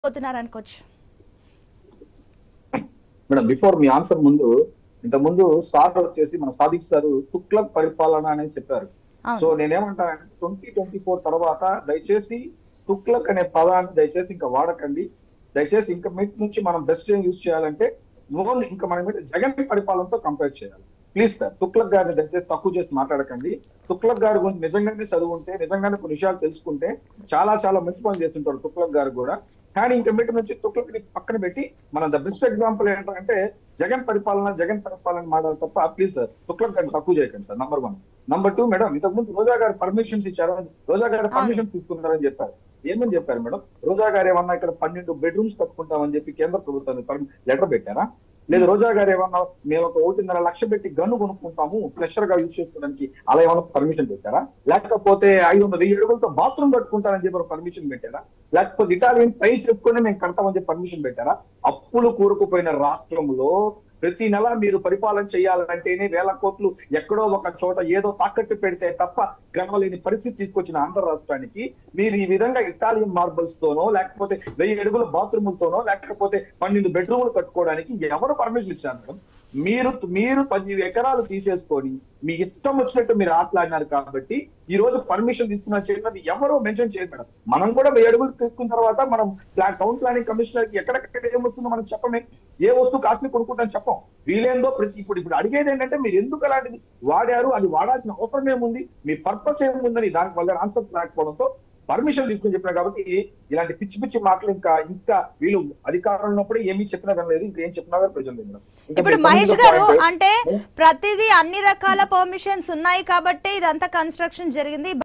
పోతున్నారు అనుకోవచ్చు madam before me answer ముందు ఇంత ముందు సార్ వచ్చేసి మన సాదిక్ సార్ తుక్లక్ పరిపాలన అనేది చెప్పారు సో అవును నేనేమంటానంటే ట్వంటీ ట్వంటీ ఫోర్ తర్వాత దయచేసి తుక్లక్ అనే పదాన్ని దయచేసి ఇంకా వాడకండి దయచేసి ఇంకా మీట్ నుంచి మనం బెస్ట్ ఏం యూజ్ చేయాలంటే ఓన్లీ ఇంకా మనం ఏంటంటే జగన్ పరిపాలనతో కంపేర్ చేయాలి ప్లీజ్ సార్ తుక్లక్ గారిని దయచేసి తక్కువ చేసి మాట్లాడకండి తుక్లక్ గారి గురించి నిజంగానే చదువుంటే నిజంగానే కొన్ని విషయాలు తెలుసుకుంటే చాలా చాలా మంచి పని చేస్తుంటారు తుక్లక్ గారు కూడా కానీ ఇంకా మీటి నుంచి తుక్లక్ ని పక్కన పెట్టి మన ద బెస్ట్ ఎగ్జాంపుల్ ఏంటంటే జగన్ పరిపాలన జగన్ పరిపాలన మాడాలి తప్ప ప్లీజ్ సార్ తుక్లక్ గారిని తక్కువ చేయకండి sir number one number two madam ఇంతకు ముందు రోజా గారు పర్మిషన్స్ ఇచ్చారు రోజా గారు పర్మిషన్ తీసుకున్నారని చెప్పారు ఏమని చెప్పారు మేడం రోజా గారు ఏమన్నా ఇక్కడ పన్నెండు బెడ్రూమ్స్ కట్టుకుంటామని చెప్పి కేంద్ర ప్రభుత్వాన్ని లెటర్ పెట్టారా లేదు రోజా గారు ఏమన్నా మేము ఒక ఒకటిన్నర లక్ష పెట్టి గన్ను కొనుక్కుంటాము ఫ్రెషర్ గా యూజ్ చేసుకోవడానికి అలా ఏమన్నా పర్మిషన్ పెట్టారా లేకపోతే ఐదు వందల వెయ్యి అడుగులతో బాత్రూమ్ కట్టుకుంటారని చెప్పి పర్మిషన్ పెట్టారా లేకపోతే ఇటాలియన్ టైల్స్ చెప్పుకొని మేము కడతామని చెప్పి పర్మిషన్ పెట్టారా అప్పులు కూరుకుపోయిన రాష్ట్రంలో ప్రతి నెల మీరు పరిపాలన చేయాలంటేనే వేల కోట్లు ఎక్కడో ఒక చోట ఏదో తాకట్టు పెడితే తప్ప గడవలేని పరిస్థితి తీసుకొచ్చిన ఆంధ్ర రాష్ట్రానికి మీరు ఈ విధంగా ఇటాలియన్ మార్బల్స్ తోనో లేకపోతే వెయ్యి అడుగుల బాత్రూములతోనో లేకపోతే పన్నెండు బెడ్రూములు కట్టుకోవడానికి ఎవరు పర్మిషన్ ఇచ్చారు మేడం మీరు మీరు పది ఎకరాలు తీసేసుకొని మీ ఇష్టం వచ్చినట్టు మీరు ఆటలాడినారు కాబట్టి ఈ రోజు పర్మిషన్ తీసుకున్న చేయడం ఎవరో మెన్షన్ చేయరు మేడం మనం కూడా వెయ్యి అడుగులు తీసుకున్న తర్వాత మనం ప్లాన్ టౌన్ ప్లానింగ్ కమిషనర్ కి ఎక్కడెక్కడ ఏమొస్తుందో మనం చెప్పమే ఏ వస్తువు కాస్ట్లీ కొనుక్కుంటాం చెప్పం వీలేందో ప్రతి ఇప్పుడు ఇప్పుడు అడిగేది ఏంటంటే మీరు ఎందుకు అలాంటిది వాడారు అది వాడాల్సిన అవసరం ఏముంది మీ పర్పస్ ఏముందని దానికి వల్ల ఆన్సర్స్ రాకపోవడంతో పర్మిషన్ తీసుకుని చెప్పినా కాబట్టి ఇలాంటి పిచ్చి పిచ్చి మాటలు ఇంకా ఇంకా వీళ్ళు అధికారంలో ఉన్నప్పుడు ఏమీ చెప్పినా కానీ లేదు ఇంకేం చెప్పినా కానీ ప్రజలు లేదు మేడం. ఇంకా ఇప్పుడు మీరు మహేష్ తొమ్మిదో గారు point- అంటే ప్రతిదీ అన్ని రకాల పర్మిషన్స్ ఉన్నాయి కాబట్టి ఇదంతా కన్స్ట్రక్షన్ జరిగింది